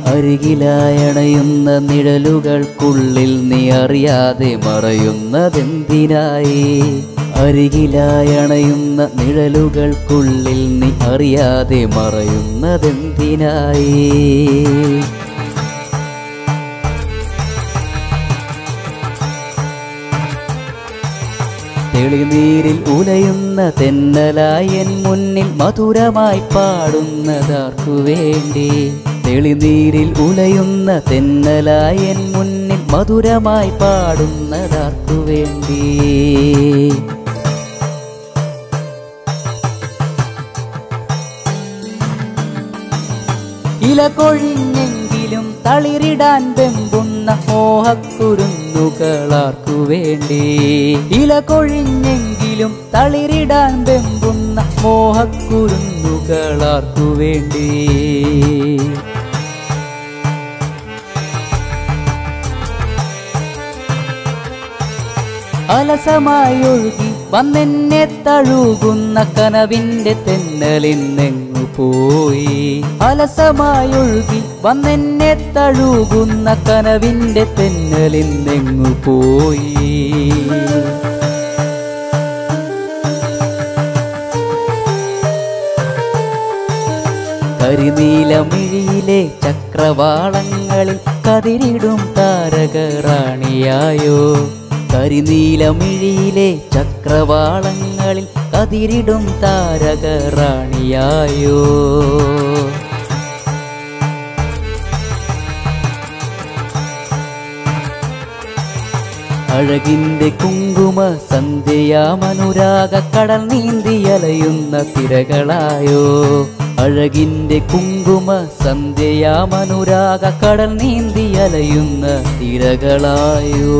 അരികിലായണയുന്ന നിഴലുകൾക്കുള്ളിൽ നീ അറിയാതെ മറയുന്നതെന്തിനായി അരികിലായണയുന്ന നിഴലുകൾക്കുള്ളിൽ നീ അറിയാതെ മറയുന്നതെന്തിനായി തെളിനീരിൽ ഉലയുന്ന തെന്നലായി എൻ മുന്നിൽ മധുരമായി പാടുന്നതാർക്കു വേണ്ടി തെളിനീരിൽ ഉലയുന്ന തെന്നലായി എൻ മുന്നിൽ മധുരമായി പാടുന്നതാർക്കു വേണ്ടി ഇല കൊഴിഞ്ഞെങ്കിലും തളിരിടാൻ വെമ്പുന്ന മോഹക്കുരുന്നുകളാർക്കു വേണ്ടി ഇല കൊഴിഞ്ഞെങ്കിലും തളിരിടാൻ വെമ്പുന്ന മോഹക്കുരുന്നുകളാർക്കു വേണ്ടി അലസമായി ഒഴുകി വന്നെന്നെ തഴുകുന്ന കനവിന്റെ തെന്നലിന്നെങ്ങു പോയി അലസമായി ഒഴുകി വന്നെന്നെ തഴുകുന്ന കനവിന്റെ തെന്നലിന്നെങ്ങു പോയി കരിനീലമിഴിയിലെ ചക്രവാളങ്ങളിൽ കതിരിടും താരകറാണിയായോ കരിനീലമിഴിയിലെ ചക്രവാളങ്ങളിൽ കതിരിടും താരകറാണിയായോ അഴകിന്റെ കുങ്കുമ സന്ധ്യയാമനുരാഗ കടൽ നീന്തിയലയുന്ന തിരകളായോ അഴകിന്റെ കുങ്കുമ സന്ധ്യയാമനുരാഗ കടൽ നീന്തിയലയുന്ന തിരകളായോ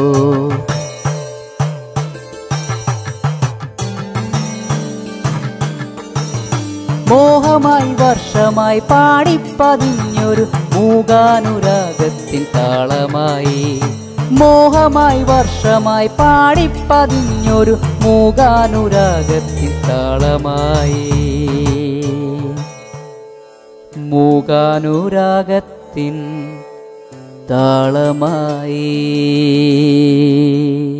മോഹമായി വർഷമായി പാടിപ്പതിഞ്ഞൊരു മൂകാനുരാഗത്തിൻ താളമായി മോഹമായി വർഷമായി പാടിപ്പതിഞ്ഞൊരു മൂകാനുരാഗത്തിൻ താളമായി മൂകാനുരാഗത്തിൻ താളമായി